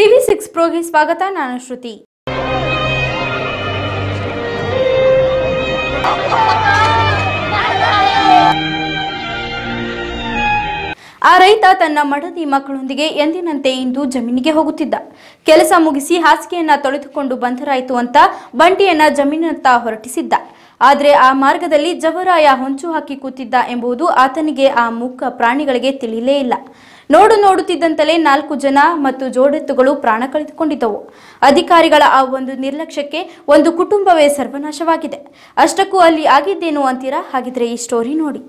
TV six ಪ್ರೋಗೆ ಸ್ವಾಗತ ನಾನು ಶ್ರುತಿ ಆ ರೈತ ತನ್ನ ಮಡದಿ ಮಕ್ಕಳೊಂದಿಗೆ ಎಂದಿನಂತೆ ಇಂದು ಜಮೀನಿಗೆ ಹೋಗುತ್ತಿದ್ದ ಕೆಲಸ ಮುಗಿಸಿ ಹಾಸಿಗೆಯನ್ನ ತೊಳೆದುಕೊಂಡು ಬಂದರಾಯಿತು ಅಂತ ಬಂಟಿಯನ್ನ ಜಮೀನತ್ತ ಹೊರಟಿಸಿದ್ದ ಆದರೆ ಆ ಮಾರ್ಗದಲ್ಲಿ ಜವರಾಯ ಹೊಂಚು ಹಾಕಿ ಕೂತಿದ್ದ ಎಂಬುದು ಆತನಿಗೆ ಆ ಮೂಕ ಪ್ರಾಣಿಗಳಿಗೆ ತಿಳಿಲೇ ಇಲ್ಲ ನೋಡು ನೋಡುತ್ತಿದ್ದಂತಲೇ ನಾಲ್ಕು ಜನ ಮತ್ತು ಜೋಡೆತ್ತುಗಳು ಪ್ರಾಣ ಕಳೆದುಕೊಂಡಿದ್ದವು ಅಧಿಕಾರಿಗಳ ಆ ಒಂದು ನಿರ್ಲಕ್ಷ್ಯಕ್ಕೆ ಒಂದು ಕುಟುಂಬವೇ ಸರ್ವನಾಶವಾಗಿದೆ ಅಷ್ಟಕ್ಕೂ ಅಲ್ಲಿ ಆಗಿದ್ದೇನು ಅಂತೀರಾ ಹಾಗಿದ್ರೆ ಈ ಸ್ಟೋರಿ ನೋಡಿ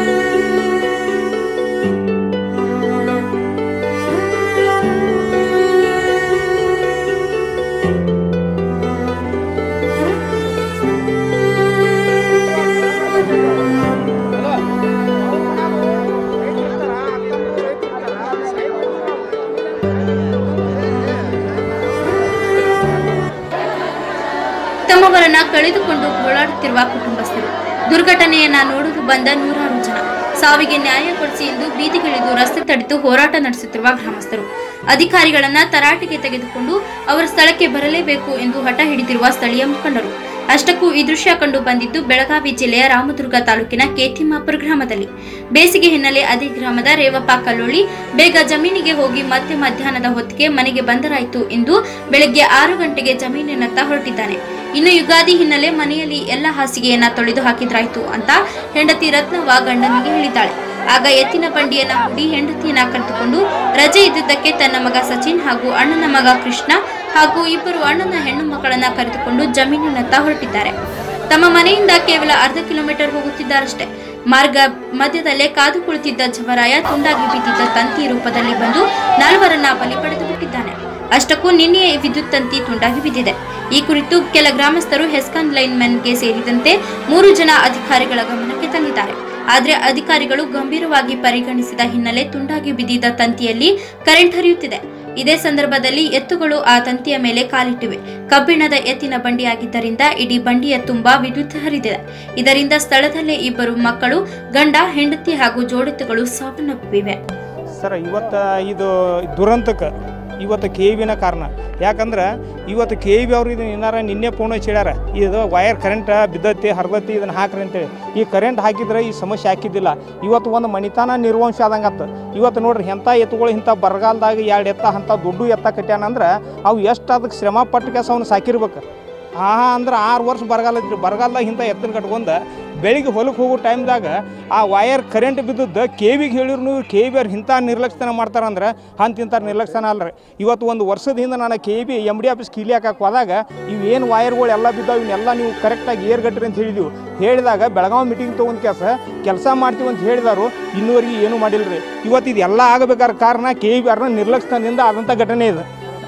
ತಮ್ಮವರನ್ನ ಕಳೆದುಕೊಂಡು ಗೋಳಾಡುತ್ತಿರುವ ಕುಟುಂಬಸ್ಥರು ದುರ್ಘಟನೆಯನ್ನ ನೋಡಲು ಬಂದ ನೂರಾರು ಜನ ಸಾವಿಗೆ ನ್ಯಾಯ ಕೊಡಿಸಿ ಎಂದು ಬೀದಿಗಿಳಿದು ರಸ್ತೆ ತಡೆದು ಹೋರಾಟ ನಡೆಸುತ್ತಿರುವ ಗ್ರಾಮಸ್ಥರು ಅಧಿಕಾರಿಗಳನ್ನ ತರಾಟೆಗೆ ತೆಗೆದುಕೊಂಡು ಅವರ ಸ್ಥಳಕ್ಕೆ ಬರಲೇಬೇಕು ಎಂದು ಹಠ ಹಿಡಿದಿರುವ ಸ್ಥಳೀಯ ಮುಖಂಡರು ಅಷ್ಟಕ್ಕೂ ಈ ದೃಶ್ಯ ಕಂಡು ಬಂದಿದ್ದು ಬೆಳಗಾವಿ ಜಿಲ್ಲೆಯ ರಾಮದುರ್ಗ ತಾಲೂಕಿನ ಕೇತಿಮಾಪುರ ಗ್ರಾಮದಲ್ಲಿ ಬೇಸಿಗೆ ಹಿನ್ನೆಲೆ ಅದೇ ಗ್ರಾಮದ ರೇವಪ್ಪ ಕಲ್ಲೋಳಿ ಬೇಗ ಜಮೀನಿಗೆ ಹೋಗಿ ಮತ್ತೆ ಮಧ್ಯಾಹ್ನದ ಹೊತ್ತಿಗೆ ಮನೆಗೆ ಬಂದರಾಯಿತು ಎಂದು ಬೆಳಗ್ಗೆ ಆರು ಗಂಟೆಗೆ ಜಮೀನಿನತ್ತ ಹೊರಟಿದ್ದಾನೆ ಇನ್ನು ಯುಗಾದಿ ಹಿನ್ನೆಲೆ ಮನೆಯಲ್ಲಿ ಎಲ್ಲ ಹಾಸಿಗೆಯನ್ನ ತೊಳೆದು ಹಾಕಿದ್ರಾಯ್ತು ಅಂತ ಹೆಂಡತಿ ರತ್ನವ್ವ ಗಂಡನಿಗೆ ಹೇಳಿದ್ದಾಳೆ ಆಗ ಎತ್ತಿನ ಬಂಡಿಯನ್ನ ಹೂಡಿ ಹೆಂಡತಿಯನ್ನ ಕರೆದುಕೊಂಡು ರಜೆ ಇದ್ದುದಕ್ಕೆ ತನ್ನ ಮಗ ಸಚಿನ್ ಹಾಗೂ ಅಣ್ಣನ ಮಗ ಕೃಷ್ಣ ಹಾಗೂ ಇಬ್ಬರು ಅಣ್ಣನ ಹೆಣ್ಣು ಮಕ್ಕಳನ್ನ ಕರೆದುಕೊಂಡು ಜಮೀನಿನತ್ತ ಹೊರಟಿದ್ದಾರೆ ತಮ್ಮ ಮನೆಯಿಂದ ಕೇವಲ ಅರ್ಧ ಕಿಲೋಮೀಟರ್ ಹೋಗುತ್ತಿದ್ದಾರಷ್ಟೇ ಮಾರ್ಗ ಮಧ್ಯದಲ್ಲೇ ಕಾದು ಕುಳಿತಿದ್ದ ಜವರಾಯ ತುಂಡಾಗಿ ಬಿದ್ದಿದ್ದ ತಂತಿ ರೂಪದಲ್ಲಿ ಬಂದು ನಾಲ್ವರನ್ನ ಬಲಿ ಪಡೆದು ಬಿಟ್ಟಿದ್ದಾನೆ ಅಷ್ಟಕ್ಕೂ ನಿನ್ನೆಯೇ ವಿದ್ಯುತ್ ತಂತಿ ತುಂಡಾಗಿ ಬಿದ್ದಿದೆ ಈ ಕುರಿತು ಕೆಲ ಗ್ರಾಮಸ್ಥರು ಹೆಸ್ಕಾನ್ ಲೈನ್ಮನ್ಗೆ ಸೇರಿದಂತೆ ಮೂರು ಜನ ಅಧಿಕಾರಿಗಳ ಗಮನಕ್ಕೆ ತಂದಿದ್ದಾರೆ ಆದರೆ ಅಧಿಕಾರಿಗಳು ಗಂಭೀರವಾಗಿ ಪರಿಗಣಿಸಿದ ಹಿನ್ನೆಲೆ ತುಂಡಾಗಿ ಬಿದ್ದಿದ್ದ ತಂತಿಯಲ್ಲಿ ಕರೆಂಟ್ ಹರಿಯುತ್ತಿದೆ ಇದೇ ಸಂದರ್ಭದಲ್ಲಿ ಎತ್ತುಗಳು ಆ ತಂತಿಯ ಮೇಲೆ ಕಾಲಿಟ್ಟಿವೆ ಕಬ್ಬಿಣದ ಎತ್ತಿನ ಬಂಡಿಯಾಗಿದ್ದರಿಂದ ಇಡೀ ಬಂಡಿಯ ತುಂಬಾ ವಿದ್ಯುತ್ ಹರಿದಿದೆ ಇದರಿಂದ ಸ್ಥಳದಲ್ಲೇ ಇಬ್ಬರು ಮಕ್ಕಳು ಗಂಡ ಹೆಂಡತಿ ಹಾಗೂ ಜೋಡೆತ್ತುಗಳು ಸಾವನ್ನಪ್ಪಿವೆ ಸರ್ ಇವತ್ತು ಇದು ದುರಂತಕ್ಕೆ ಇವತ್ತು ಕೆ ವಿನ ಕಾರಣ ಯಾಕಂದ್ರೆ ಇವತ್ತು ಕೆ ವಿ ಅವ್ರು ಇದನ್ನ ಏನಾರ ನಿನ್ನೆ ಫೋನ್ ಹಚ್ಚಿ ಹೇಳ್ಯಾರ ಇದು ವಯರ್ ಕರೆಂಟ್ ಬಿದ್ದತಿ ಹರಿದತಿ ಇದನ್ನು ಹಾಕ್ರಿ ಅಂತೇಳಿ ಈ ಕರೆಂಟ್ ಹಾಕಿದ್ರೆ ಈ ಸಮಸ್ಯೆ ಹಾಕಿದ್ದಿಲ್ಲ ಇವತ್ತು ಒಂದು ಮಣಿತಾನ ನಿರ್ವಂಶ ಆದಂಗೆ ಆತು ಇವತ್ತು ನೋಡ್ರಿ ಎಂಥ ಎತ್ತುಗಳು ಇಂಥ ಬರಗಾಲದಾಗ ಎರಡು ಎತ್ತ ಅಂಥ ದೊಡ್ಡ ಎತ್ತ ಕಟ್ಯಾನ ಅಂದ್ರೆ ಅವು ಎಷ್ಟು ಅದಕ್ಕೆ ಶ್ರಮ ಪಟ್ಟು ಕೆಲಸ ಅವ್ನು ಸಾಕಿರ್ಬೇಕು ಹಾ ಅಂದ್ರೆ ಆರು ವರ್ಷ ಬರಗಾಲ ಐತ್ರಿ ಬರಗಾಲದಾಗ ಇಂಥ ಎತ್ತನ ಕಟ್ಕೊಂಡ ಬೆಳಿಗ್ಗೆ ಹೊಲಕ್ಕೆ ಹೋಗೋ ಟೈಮ್ದಾಗ ಆ ವಯರ್ ಕರೆಂಟ್ ಬಿದ್ದದ್ದು ಕೆ ವಿಗೆ ಹೇಳಿದ್ರು ಕೆ ವಿ ಅವ್ರು ಇಂಥ ನಿರ್ಲಕ್ಷ್ಯನ ಮಾಡ್ತಾರಂದ್ರೆ ಅಂತ ಇಂಥ ನಿರ್ಲಕ್ಷ್ಯನ ಅಲ್ರಿ ಇವತ್ತು ಒಂದು ವರ್ಷದ ಹಿಂದೆ ನಾನು K B M D office ಕೀಲಿ ಹಾಕಕ್ಕೆ ಹೋದಾಗ ಇವೇನು ವಯರ್ಗಳು ಎಲ್ಲ ಬಿದ್ದಾವೆ ಇವನ್ನೆಲ್ಲ ನೀವು ಕರೆಕ್ಟಾಗಿ ಏರ್ಗಟ್ರಿ ಅಂತ ಹೇಳಿದ್ವಿ ಹೇಳಿದಾಗ ಬೆಳಗಾವಿ ಮೀಟಿಂಗ್ ತೊಗೊಂಡು ಕೆಲಸ ಕೆಲಸ ಮಾಡ್ತೀವಿ ಅಂತ ಹೇಳಿದಾರು ಇನ್ನೂವರೆಗೆ ಏನೂ ಮಾಡಿಲ್ರಿ ಇವತ್ತು ಇದೆಲ್ಲ ಆಗಬೇಕಾದ ಕಾರಣ ಕೆ ವಿ ಅವ್ರನ್ನ ನಿರ್ಲಕ್ಷ್ಯದಿಂದ ಆದಂಥ ಘಟನೆ ಇದೆ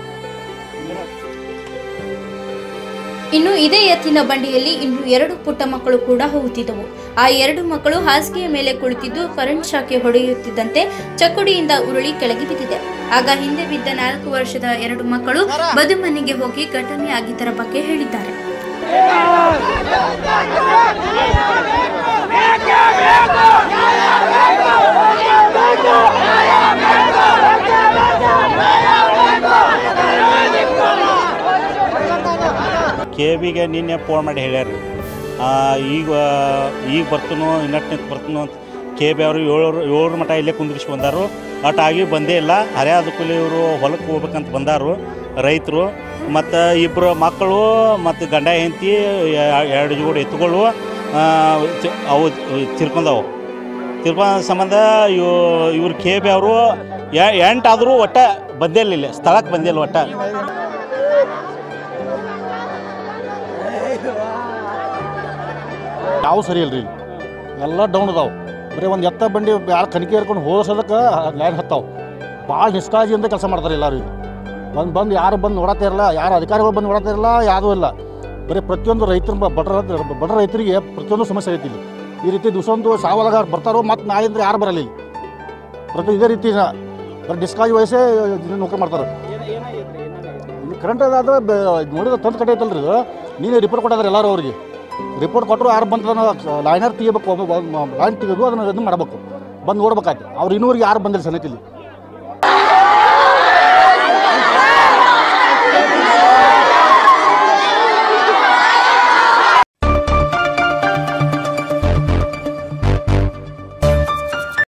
ಇನ್ನು ಇದೇ ಎತ್ತಿನ ಬಂಡಿಯಲ್ಲಿ ಇನ್ನು ಎರಡು ಪುಟ್ಟ ಮಕ್ಕಳು ಕೂಡ ಹೋಗುತ್ತಿದ್ದವು ಆ ಎರಡು ಮಕ್ಕಳು ಹಾಸಿಗೆಯ ಮೇಲೆ ಕುಳಿತಿದ್ದು ಕರೆಂಟ್ ಶಾಖೆ ಹೊಡೆಯುತ್ತಿದ್ದಂತೆ ಚಕ್ಕುಡಿಯಿಂದ ಉರುಳಿ ಕೆಳಗೆ ಬಿದ್ದಿದೆ ಆಗ ಹಿಂದೆ ಬಿದ್ದ ನಾಲ್ಕು ವರ್ಷದ ಎರಡು ಮಕ್ಕಳು ಬದುಮನೆಗೆ ಹೋಗಿ ಘಟನೆ ಆಗಿದ್ದರ ಬಗ್ಗೆ ಹೇಳಿದ್ದಾರೆ ಕೆ ಬಿಗೆ ನಿನ್ನೆ ಫೋನ್ ಮಾಡಿ ಹೇಳ್ಯಾರ ಈಗ ಈಗ ಬರ್ತನೋ ಇನ್ನಟ್ನೆ ಬರ್ತನೋ ಅಂತ ಕೆ ಬಿ ಅವರು ಏಳು ಏಳರ ಮಟ್ಟ ಇಲ್ಲೇ ಕುಂದಿರಿಸಿ ಬಂದಾರು ಅಟ್ಟಾಗಿ ಬಂದೇ ಇಲ್ಲ ಹರ್ಯಾದ ಕೂಲಿ ಇವರು ಹೊಲಕ್ಕೆ ಹೋಗ್ಬೇಕಂತ ಬಂದಾರು ರೈತರು ಮತ್ತು ಇಬ್ಬರು ಮಕ್ಕಳು ಮತ್ತು ಗಂಡ ಹೆಂಡತಿ ಎರಡು ಜೋಡಿ ಎತ್ತುಗಳು ಆ, ಚ- ಅವು ತಿರ್ಕೊಂಡವು ತಿರ್ಕೊಂಡ ಸಂಬಂಧ ಇವು ಇವ್ರು ಕೆ ಬಿ ಅವರು ಎಂಟಾದರೂ ಒಟ್ಟ ಬಂದೇ ಇಲ್ಲ ಇಲ್ಲಿ ಸ್ಥಳಕ್ಕೆ ಬಂದಿಲ್ಲ ಒಟ್ಟ ಯಾವ ಸರಿ ಇಲ್ರಿ ಇಲ್ಲಿ. ಎಲ್ಲ ಡೌನ್ ಅದಾವ ಬರೀ ಒಂದು ಎತ್ತ ಬಂಡಿ ಯಾರು ಕಣಿಕೆ ಏರ್ಕೊಂಡು ಹೋಗೋಸೋದಕ್ಕೆ ಲೈನ್ ಹತ್ತಾವ ಭಾಳ ನಿಷ್ಕಾಳಜಿಯಿಂದ ಕೆಲಸ ಮಾಡ್ತಾರೆ ಎಲ್ಲರೂ ಇಲ್ಲಿ ಬಂದು ಬಂದು ಯಾರು ಬಂದು ನೋಡತ್ತಾ ಇರಲ್ಲ ಯಾರು ಅಧಿಕಾರಿಗಳು ಬಂದು ನೋಡತ್ತಾ ಇರಲ್ಲ ಯಾವುದೂ ಇಲ್ಲ ಬರೀ ಪ್ರತಿಯೊಂದು ರೈತರ ಬಡ್ರ ಬಡ ರೈತರಿಗೆ ಪ್ರತಿಯೊಂದು ಸಮಸ್ಯೆ ಐತಿ ಇಲ್ಲಿ ಈ ರೀತಿ ದಿವಸೊಂದು ಸಾವಲಾಗ ಬರ್ತಾರೋ ಮತ್ತು ನಾಳೆಯಿಂದ ಯಾರು ಬರಲ್ಲ ಇಲ್ಲಿ ಪ್ರತಿ ಇದೇ ರೀತಿ ಬರೀ ಡಿಸ್ಕಾಜ್ ವಯಸ್ಸೇ ಇದನ್ನ ನೌಕರಿ ಮಾಡ್ತಾರೆ ಇಲ್ಲಿ ಕರೆಂಟ್ ಅದಾದ್ರೆ ನೋಡಿದ್ರೆ ತಂದು ಕಡೆ ಐತಲ್ರಿ ಇದು ನೀನೇ ರಿಪೋರ್ಟ್ ಕೊಟ್ಟಿದ್ರೆ ಎಲ್ಲರೂ ಅವ್ರಿಗೆ ರಿಪೋರ್ಟ್ ಕೊಟ್ಟರು ಯಾರು ಬಂದ ಲೈನರ್ ತೆಗಿಬೇಕು ಲೈನ್ ತೆಗೆದು ಅದನ್ನ ಇದು ಮಾಡಬೇಕು ಬಂದು ನೋಡ್ಬೇಕಾಯ್ತು ಅವ್ರು ಇನ್ನೂರಿಗೆ ಯಾರು ಬಂದಿಲ್ಲ ಸನಕ್ಕೆ ಇಲ್ಲಿ